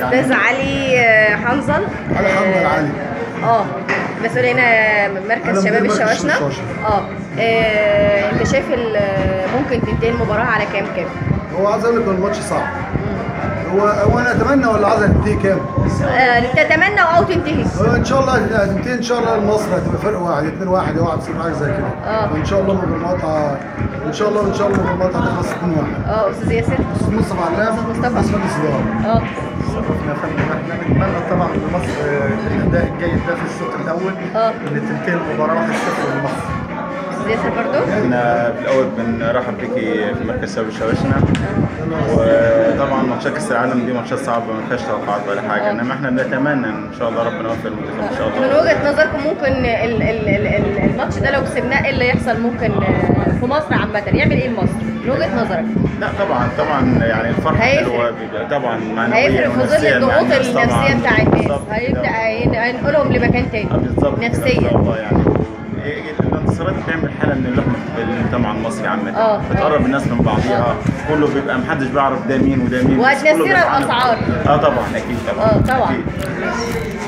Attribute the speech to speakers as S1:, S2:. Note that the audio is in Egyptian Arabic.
S1: استاذ علي آه، حنظل
S2: علي حنظل علي.
S1: اه مسؤول هنا من مركز
S2: أنا
S1: شباب
S2: مدير مركز
S1: الشواشنة
S2: الشواشنة.
S1: اه آه، انت شايف ال- ممكن تنتهي المباراة على كام كام؟
S2: هو عايز اقول لك إن الماتش صعب هو هو انا اتمنى ولا عايز تنتهي كام؟
S1: آه، تتمنى او تنتهي
S2: هو ان شاء الله هتنتهي ان شاء الله لمصر هتبقى فرق واحد 2 1 او 1 0 حاجه زي كده
S1: آه.
S2: وان شاء الله من المقاطعه ان شاء الله ان شاء الله من المقاطعه هتخلص 2 1
S1: اه استاذ ياسر
S2: استاذ مصطفى علام
S1: مصطفى.
S2: رئيس مجلس الاداره
S1: اه
S3: شرفنا يا فندم احنا نتمنى طبعا لمصر آه، الاداء الجيد ده في الشوط الاول
S1: اه
S3: ان تنتهي المباراه 1-0 لمصر
S1: استاذ ياسر برضو
S4: احنا في الاول بنرحب بيكي في مركز شباب الشواشنة وطبعا ماتشات كاس العالم دي ماتشات صعبه ما فيهاش توقعات ولا حاجه انما احنا بنتمنى ان شاء الله ربنا يوفق المنتخب ان شاء
S1: من
S4: الله
S1: وجهة نظركم ممكن ال- ال- ال- ال- الماتش ده لو كسبناه ايه اللي يحصل ممكن آه، في مصر عامة يعمل ايه لمصر؟ من وجهة نظرك
S4: لا طبعا طبعا يعني الفرحه
S1: هيفرق.
S4: حلوه بيبقى طبعا معنويا
S1: هيفرق في ظل
S4: ونفسياً
S1: الضغوط
S4: مع الناس طبعاً.
S1: النفسية بتاع الناس
S4: بالظبط
S1: هيبدأ
S4: كده.
S1: هين- هينقلهم لمكان تاني
S4: آه، بالظبط كده ان
S1: نفسيا
S4: شاء الله يعني إيه- الانتصارات بتعمل حاله من اللحمه في المجتمع المصري عامه
S1: آه.
S4: بتقرب الناس من بعضيها كله بيبقى محدش بيعرف ده مين وده مين بس كله
S1: وهتنسينا
S4: بيبقى عارف.
S1: الأسعار.
S4: اه طبعا اكيد طبعا
S1: اه طبعا
S4: أكيد.